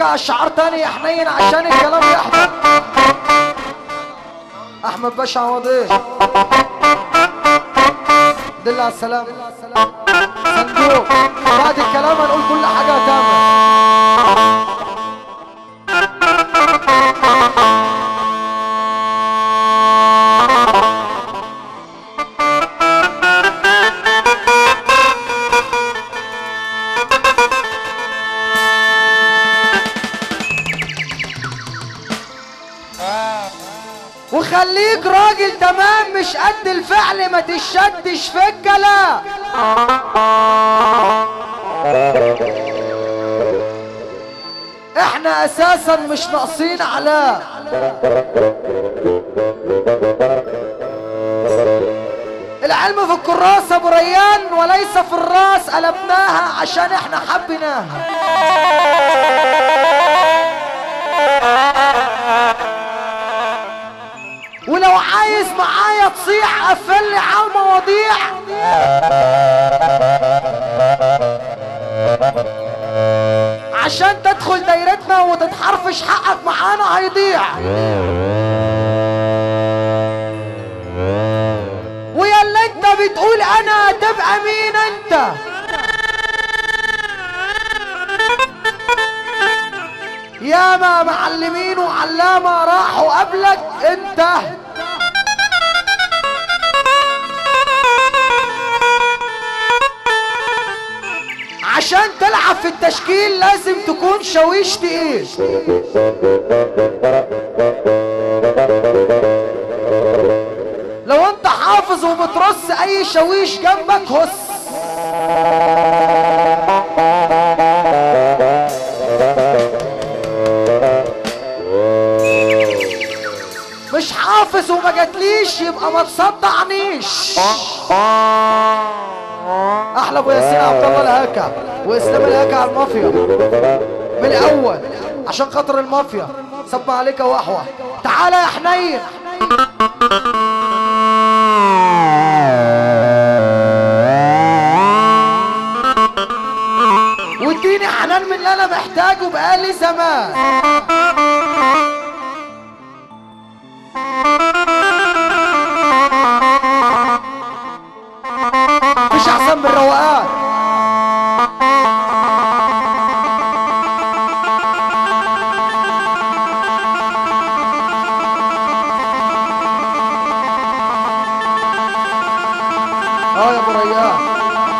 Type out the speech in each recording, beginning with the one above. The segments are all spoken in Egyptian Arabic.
نرجع الشعار تاني يا حنين عشان الكلام يحضر احمد باشا عوضيه دل على السلامة صندوق بعد الكلام هنقول كل حاجة تامة وخليك راجل تمام مش قد الفعل ما تشدش في الكلام احنا اساسا مش ناقصين على العلم في الكراسة ابو ريان وليس في الراس قلبناها عشان احنا حبيناها ولو عايز معايا تصيح قفل لي على المواضيع عشان تدخل دايرتنا وتتحرفش حقك معانا هيضيع ويا اللي انت بتقول انا تبقى مين انت ياما معلمين وعلامة راحوا قبلك انت عشان تلعب في التشكيل لازم تكون شويش تقيل لو انت حافظ وبترص اي شويش جنبك هس مش حافظ وما جاتليش يبقى ما تصدعنيش احلى ابو ياسين عبد الله الهكا واسلام الهكا على المافيا من الاول عشان خاطر المافيا صب عليك واحوى تعالى يا حنين واديني حنان من اللي انا محتاجه بقالي زمان مفيش احسن من الروقان اه يا ابو ريان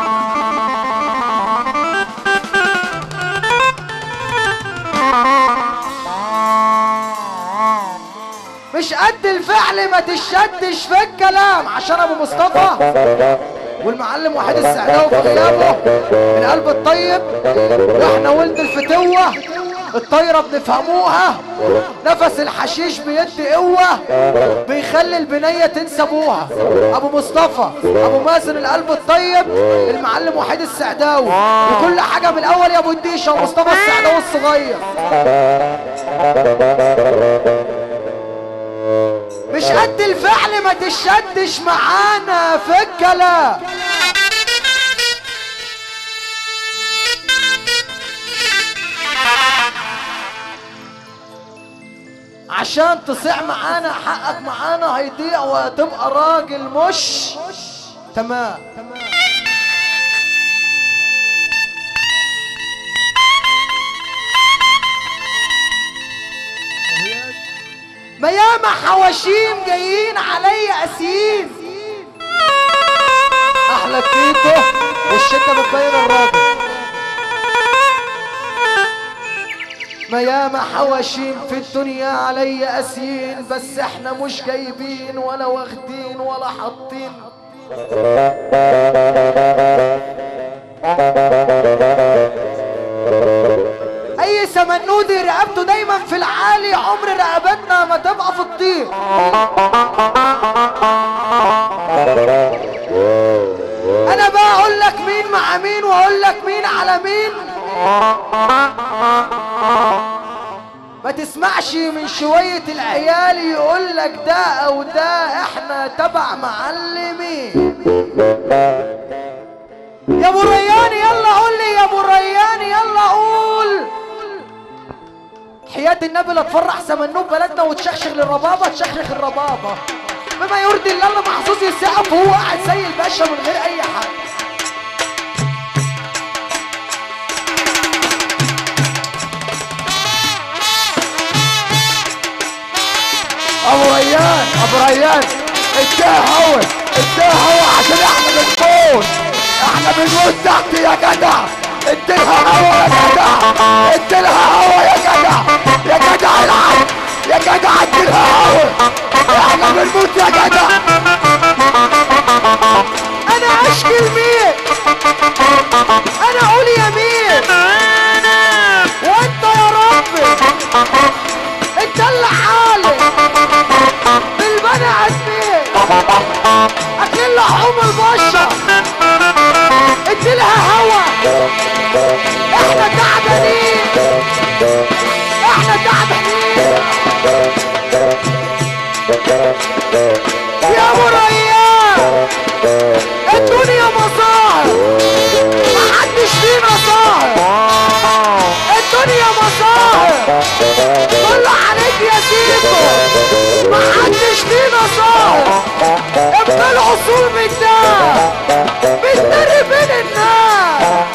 مش قد الفعل ما تشدش في الكلام عشان ابو مصطفى والمعلم وحيد السعداوي في غيابه القلب الطيب واحنا ولد الفتوه الطايره بنفهموها نفس الحشيش بيدي قوه بيخلي البنيه تنسى ابوها ابو مصطفى ابو مازن القلب الطيب المعلم وحيد السعداوي وكل حاجه من الاول يا ابو الديشه ومصطفى السعداوي الصغير مش قد الفعل ما تشدش معانا في الكلام عشان تصيع معانا حقك معانا هيضيع وهتبقى راجل مش تمام ما ياما حواشيم جايين عليا قاسيين احلى كيتو والشده بتبين الراجل ما ياما حواشيم في الدنيا عليا قاسيين بس احنا مش جايبين ولا واخدين ولا حاطين اي سمنودي رقبته دايما في العالي عمر رقبتنا ما تبقى في الطين انا بقى اقول لك مين مع مين واقول لك مين على مين ما تسمعش من شوية العيال يقول لك ده او ده احنا تبع معلمين يا ابو ريان يلا قول لي يا ابو ريان يلا قول وحياة النبي لا تفرح سمنوب بلدنا وتشخشخ للربابة تشخشخ الربابة بما يرضي الله اللي محظوظ يسقف وهو قاعد زي الباشا من غير أي حاجة ابو ريان ابو ريان اديها هو اديها هو عشان احنا بنموت احنا بنموت تحت يا جدع اديها هو يا جدع اديلها هو يا جدع يا جدع العب يا جدع اديلها هو احنا بنموت يا جدع أنا أشكي لمين أنا أقول يمين وأنت يا ربي أنت اللي حالي بالبني عدمين أكل لحوم البشر اديلها هوا احنا تعبانين احنا تعبانين يا ابو ريان الدنيا مظاهر محدش فينا ظاهر الدنيا مظاهر طلع عليك يا سيكو محدش فينا ظاهر ابن الاصول بالنار بتدري بين الناس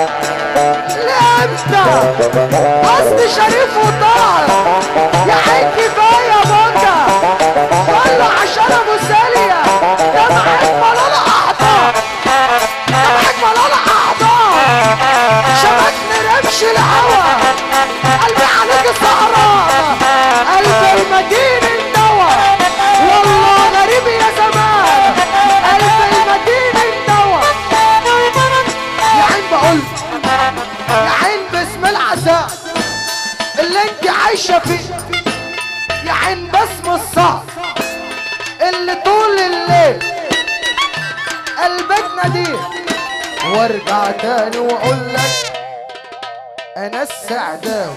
لامتى قصد شريف وطاهر يا عين كفايه بكا طلع عشان ابو ساليه يا معاك ملاله احضر يا معاك ملاله احضر شبكني رمش الهوى قلبي عليك السهران قلبي المدين الدوا والله غريب يا زمان قلبي المدين الدوا يا عين بقول يا عين باسم العذاب اللي انت عايشه فيه يا عين باسم الصعب اللي طول الليل قلبك ناديه وارجع تاني واقول لك انا السعداوي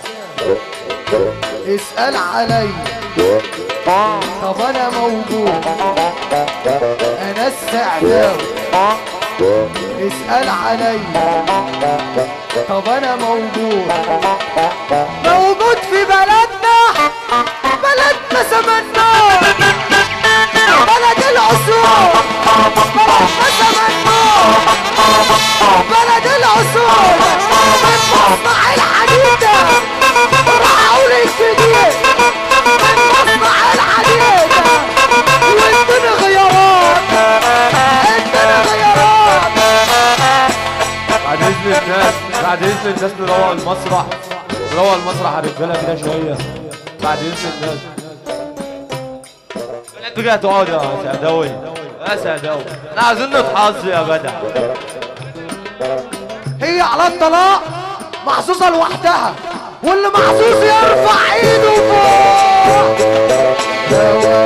اسأل علي طب انا موجود انا السعداوي اسأل علي طب انا موجود موجود في بلدنا بلدنا سمناه بلد العصور بلدنا سمناه بلد العصور من مصنع الحديد راحوا الجديد من مصنع الحديد واديني غيارات اديني غيارات بعد اذن الناس بعد اذن الناس نروق المسرح نروق المسرح على الرجاله كده شويه بعد اذن الناس بقى تقعد يا سعداوي يا سعداوي احنا عايزين نتحظ يا جدع هي على الطلاق محظوظة لوحدها واللي محظوظ يرفع ايده فوق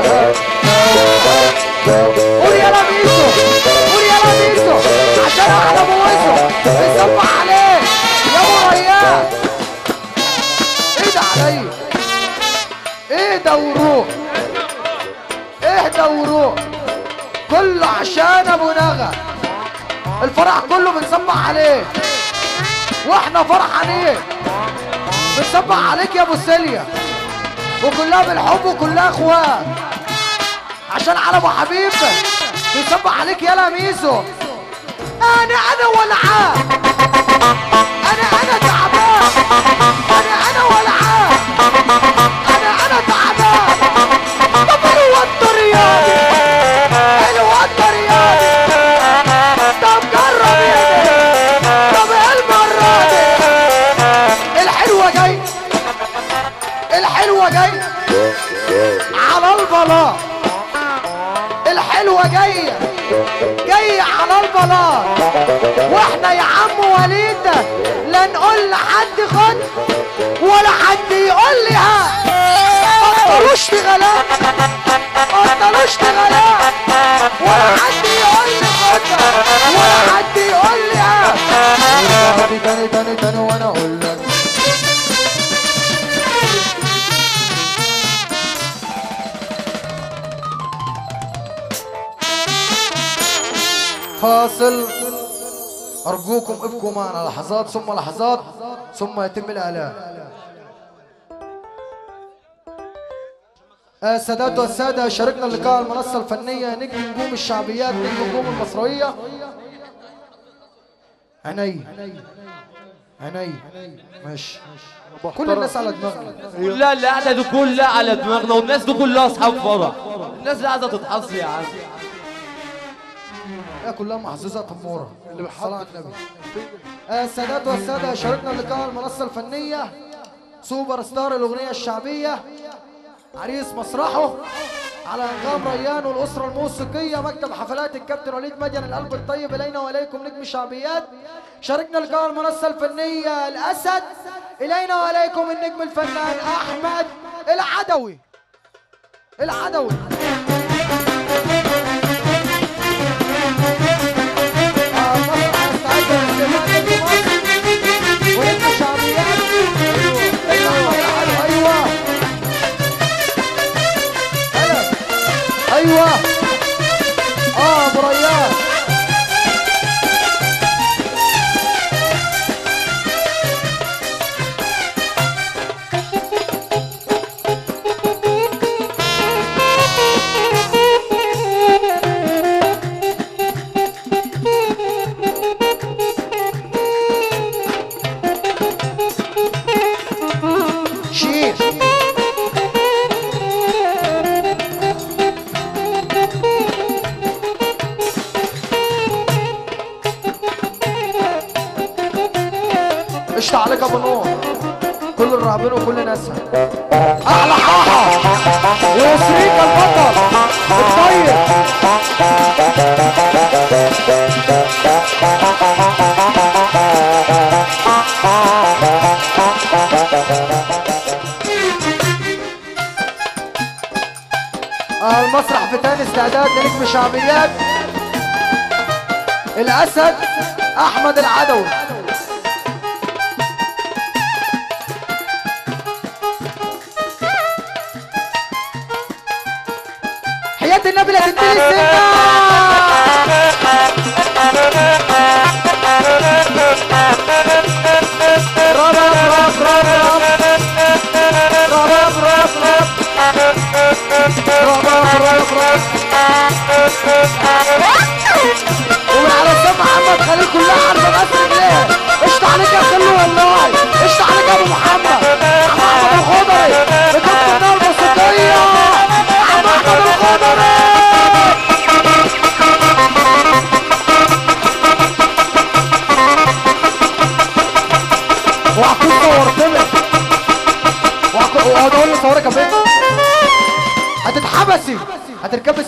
قول يا لميسو قول يا لميسو عشان احنا بوزه بنسمع عليه يا ابو ريان ايد عليا اهدى وروح اهدى وروح كله عشان ابو نغا الفرح كله بنسمع عليه واحنا فرحانين بنسمع عليك يا ابو سيليا وكلها بالحب وكلها اخوات عشان على ابو حبيب بنسمع عليك يا ميزو انا انا ولعان انا انا تعبان انا انا ولعان انا انا تعبان طب الوتر يا الوتر يا طب جرب يا دي. طب المرة دي الحلوة جاي الحلوة جاي على البلاط الحلوة جاية جاية على البلاط واحنا يا عم وليدة لا نقول لحد خد ولا حد يقول لي ها بطلوش تغلاب بطلوش تغلاب ولا حد يقول لي خد ولا حد يقول لي ها تاني تاني تاني تاني وانا اقول لك فاصل أرجوكم ابقوا معنا لحظات ثم لحظات ثم يتم الإعلان آه، السادات والسادة شاركنا اللقاء على المنصة الفنية نجم نجوم الشعبيات نجم نجوم المصرية عيني عيني ماشي كل الناس على دماغنا لا اللي قاعده دي كلها على دماغنا والناس دي كلها اصحاب فرح الناس اللي قاعده تتحص يا عم هي كلها محظوظة تمورة اللي بيحصل على النبي آه، السادات والسادة شاركنا اللقاء على المنصة الفنية سوبر ستار الأغنية الشعبية عريس مسرحه على انغام ريان والاسره الموسيقيه مكتب حفلات الكابتن وليد مدين القلب الطيب الينا واليكم نجم الشعبيات شاركنا اللقاء على المنصه الفنيه الاسد الينا واليكم النجم الفنان احمد العدوي العدوي آه، مسرح يستعد لاستقبال نجم مصر ونجم الشعبيات ايوه ايوه ايوه هلا ايوه اه ابو ريان شيف قشطة عليك ابو نور كل الراهبين وكل ناسها احلى حاحة وسريك البطل الطيب آه، المسرح في تاني استعداد لنجم شعبيات الاسد احمد العدوي حياة النبي لا تنتهي السنة رب رب رب رب رب رب رب رب رب رب ومن على السم محمد خليل كلها عارفه مصر ليه قشطة عليك يا خلو والله قشطة عليك يا ابو محمد محمد الخضري بتبقى النار الموسيقية عم احمد الخضري وعكوز صورتني وعكوز وهقول له صورك يا بنت هتتحبسي هتركبي